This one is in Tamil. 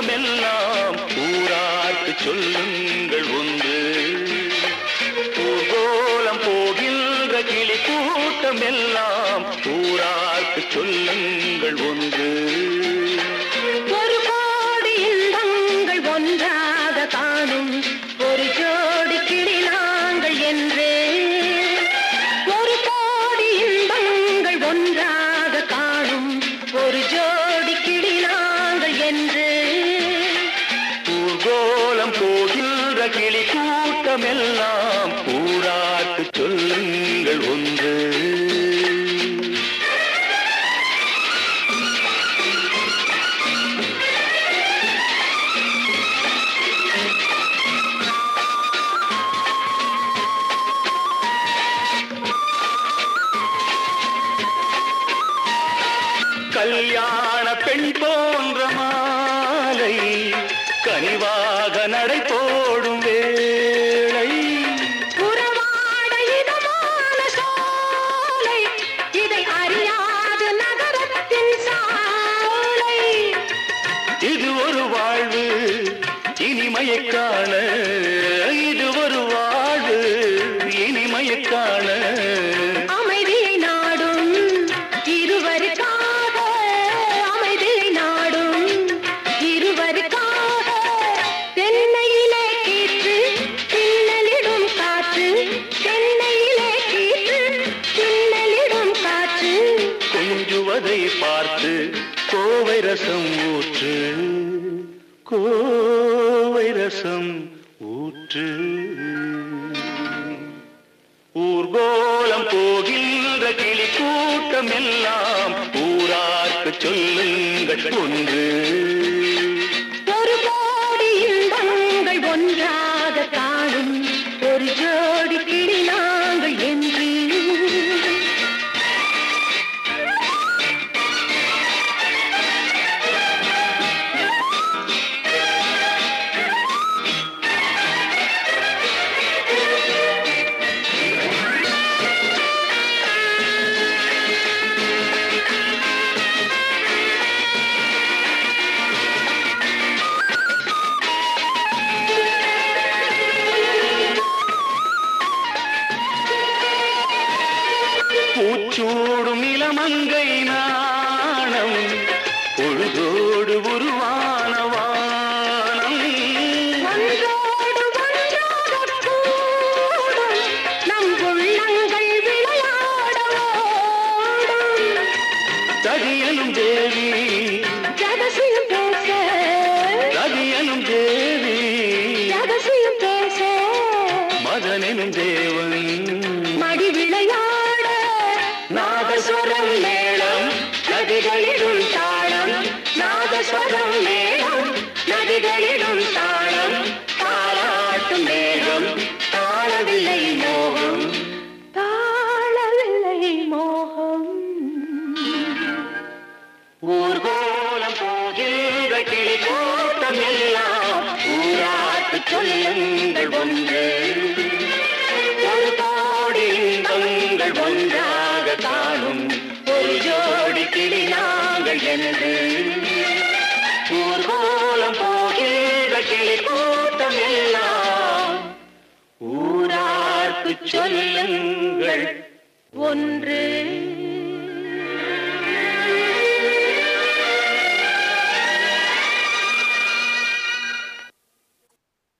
கூட்டமெல்லாம் ஊரார்க்கு சொல்லுங்கள் ஒன்று ஊர்கோலம் போகின்ற கிளி கூட்டமெல்லாம் ஊரார்க்கு சொல்லுங்கள் ஒன்று ஒரு கோடி இன்பங்கள் ஒன்றாக காணும் ஒரு ஜோடி கிளி நாங்கள் என்று ஒரு கோடி இன்பங்கள் ஒன்றாக காணும் ஒரு ஜோடி கிளி நாங்கள் என்று ஊர்கோலம் போகின்ற கிளி கூட்டமெல்லாம் ஊரார்க்கு சொல்லுங்கள் ஒன்று கல்யாண பெண் போன்ற மாலை கனிவாக நடை போடும் வேளை உறவாட இதமான சோலை இதை அறியாத நகரத்தின் சாலை இது ஒரு வாழ்வு இனிமையை காண இது ஒரு வாழ்வு இனிமையை காண அமைதியை நாடும் இருவருக்காக அமைதியை நாடும் இருவருக்காக தென்னையிலே கீற்று பின்னலிடும் காற்று தென்னையிலே கீற்று பின்னலிடும் காற்று கொஞ்சுவதை பார்த்து கோவை ரசம் ஊற்று கோவை ரசம் ஊற்று ஊர்கோலம் போகின்ற கிளி கூட்டம் எல்லாம் ஊரார்க்கு சொல்லுங்கள் ஒன்று ஒரு கோடி இன்பங்கள் ஒன்றாக காணும் ஒரு ஜோடி கிளி நாங்கள் என்று பூச்சூடும் இளமங்கை நாணம் பொழுதோடு உருவான வானம் ஒன்றோடு ஒன்றாக கூடும் நம் உள்ளங்கள் விளையாட ஓடும் தடியனும் தேவி ரகசியம் பேச ரதியனும் தேவி ரகசியம் பேச மதனெனும் தேவன் மடி விளையாட நாதஸ்வரம் மேளம் நதிகளிலும் தாளம் நாதஸ்வரம் மேளம் நதிகளிலும் தாளம் தாளாட்டும் மேகம் தாளவில்லை மோகம் தாழவில்லை மோகம் ஊர்கோலம் போகின்ற கிளி கூட்டம் எல்லாம் ஊராட்டு சொல்லுங்கள் ஒன்று ஒரு கோடி இன்பங்கள் ஒன்றாக காணும் ஒரு ஜோடி கிளி நாங்கள் என்று ஊர்கோலம் போகின்ற கிளி கூட்டம் எல்லாம் ஊராட்டு சொல்லுங்கள்